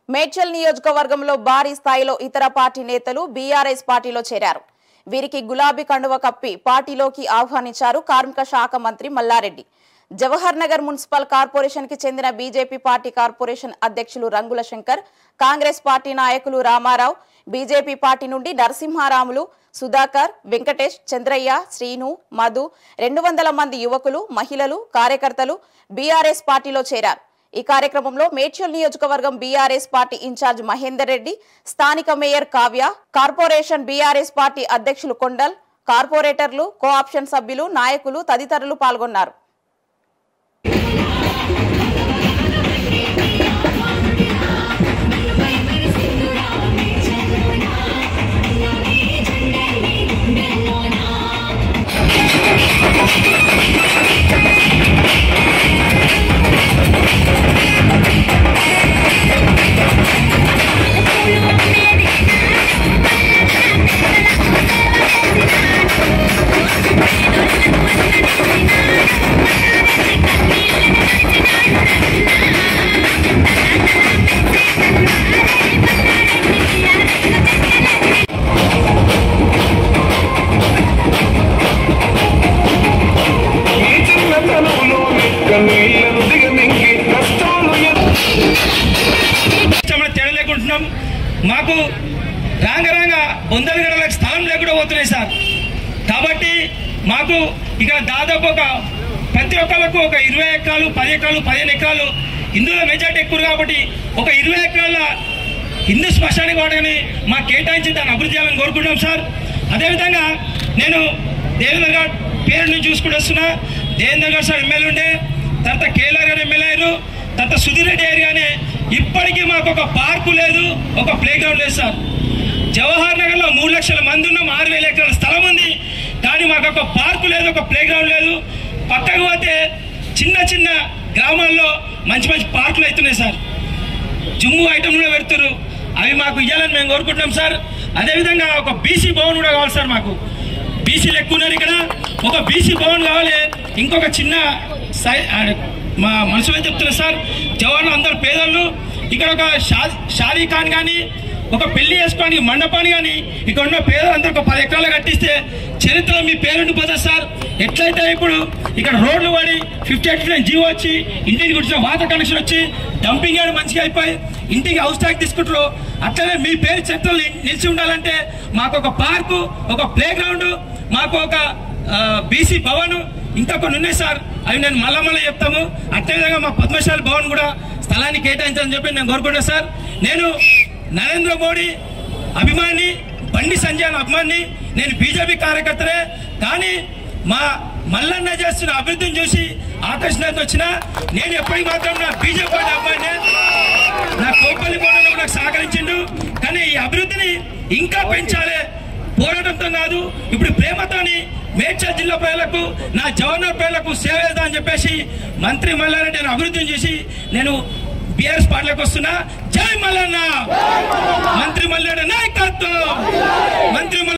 మేడ్చల్ నియోజకవర్గంలో భారీ స్థాయిలో ఇతర పార్టీ నేతలు బీఆర్ఎస్ పార్టీలో చేరారు వీరికి గులాబీ కండువ కప్పి పార్టీలోకి ఆహ్వానించారు కార్మిక శాఖ మంత్రి మల్లారెడ్డి జవహర్ నగర్ మున్సిపల్ కార్పొరేషన్ కి చెందిన బీజేపీ పార్టీ కార్పొరేషన్ అధ్యక్షులు రంగుల శంకర్ కాంగ్రెస్ పార్టీ నాయకులు రామారావు బీజేపీ పార్టీ నుండి నరసింహారాములు సుధాకర్ వెంకటేష్ చంద్రయ్య శ్రీను మధు రెండు వందల మంది యువకులు మహిళలు కార్యకర్తలు బీఆర్ఎస్ పార్టీలో చేరారు ఈ కార్యక్రమంలో మేడ్చల్ నియోజకవర్గం BRS party incharge Mahender Reddy స్థానిక mayor Kavya corporation BRS party అధ్యక్షులు కొండల్ కార్పొరేటర్లు కోఆప్షన్ సభ్యులు నాయకులు తదితరులు పాల్గొన్నారు ఈ చిన్నతనంలో కన్నీళ్లను దిగమింగి కష్టాలు ఎదురు ఇష్టమైన తేడా లేకుంటున్నాం మాకు రాంగ రాంగ బొందల గడలకు స్థలం లేకుండా పోతున్నాయి సార్ కాబట్టి మాకు ఇక్కడ దాదాపు ఒక ప్రతి ఒక్కరికి ఒక ఇరవై ఎకరాలు పది ఎకరాలు పదిహేను ఎకరాలు ఇందులో మెజార్టీ ఎక్కువ కాబట్టి ఒక ఇరవై ఎకరాల హిందూ శ్మశానికి వాడని మాకు కేటాయించి దాన్ని అభివృద్ధి చేయాలని కోరుకుంటాం సార్ అదేవిధంగా నేను దేవేంద్ర గారు పేరు నుంచి చూసుకుంటూ వస్తున్నా దేవేంద్ర గారు సార్ ఎమ్మెల్యే ఉండే తర్వాత కేఎల్ఆర్ గారు ఎమ్మెల్యే అయ్యారు తర్వాత సుధీర్ రెడ్డి గారు కానీ ఇప్పటికీ మాకు ఒక పార్కు లేదు ఒక ప్లే గ్రౌండ్ లేదు సార్ జవహర్ నగర్ లో మూడు లక్షల మంది ఉన్నాం ఆరు వేల ఎకరాల స్థలం ఉంది కానీ మాకు ఒక పార్కు లేదు ఒక ప్లే గ్రౌండ్ లేదు పక్కకు పోతే చిన్న చిన్న గ్రామాల్లో మంచి మంచి పార్కులు అవుతున్నాయి సార్ జుమ్ము ఐటమ్ కూడా పెడుతున్నారు అవి మాకు ఇవ్వాలని మేము కోరుకుంటున్నాం సార్ అదేవిధంగా ఒక బీసీ భవన్ కూడా కావాలి సార్ మాకు బీసీలు ఎక్కువ ఉన్నారు ఇక్కడ ఒక బీసీ భవన్ కావాలి ఇంకొక చిన్న సై- ఆ, మా మనసులో ఏం చెప్తున్నారు సార్ జవాన్లు అందరు పేదలు ఇక్కడ ఒక షా షాదీ ఖాన్ కానీ ఒక పెళ్లి చేసుకోవడానికి మండపాన్ని కానీ ఇక్కడ ఉన్న పేదలందరూ ఒక పది ఎకరాలు కట్టిస్తే చరిత్రలో మీ పేరుండిపోతుంది సార్ ఎట్లయితే ఇప్పుడు ఇక్కడ రోడ్లు పడి ఫిఫ్టీ ఎయిట్ నైన్ జీవో వచ్చి ఇంటికి వచ్చిన వాటర్ కనెక్షన్ వచ్చి డంపింగ్ యార్డ్ మంచిగా అయిపోయి ఇంటికి హౌస్ ట్యాక్ తీసుకుంటారు అట్లనే మీ పేరు చరిత్రలో నిలిచి ఉండాలంటే మాకు ఒక పార్కు ఒక ప్లే గ్రౌండ్ మాకు ఒక బీసీ భవన్ ఇంకా కొన్ని ఉన్నాయి సార్ అవి నేను మళ్ళా మళ్ళీ చెప్తాము అదేవిధంగా మా పద్మశాలి భవన్ కూడా స్థలాన్ని కేటాయించాలని చెప్పి నేను కోరుకుంటా సార్ నేను నరేంద్ర మోడీ అభిమాని బండి సంజయ్ అనే అభిమాని నేను బీజేపీ కార్యకర్తనే కానీ మా మల్లన్న చేస్తున్న అభివృద్ధిని చూసి ఆకర్షణ వచ్చిన నేను ఎప్పటికి మాత్రం నా బీజేపీ పార్టీ అభిమాని నా కోపల్లి పోరాటం నాకు సహకరించిండు కానీ ఈ అభివృద్ధిని ఇంకా పెంచాలి పోరాటంతో కాదు ఇప్పుడు ప్రేమతోని మేడ్చల్ జిల్లా ప్రజలకు నా జవహర్ ప్రజలకు సేవ చేద్దాం అని చెప్పేసి మంత్రి మల్లారెడ్డి నేను అభివృద్ధిని చూసి నేను బీఆర్ఎస్ పార్టీలోకి వస్తున్నా జై మల్లన్న మంత్రి మల్లారెడ్డి నాయకత్వం మంత్రి మల్ల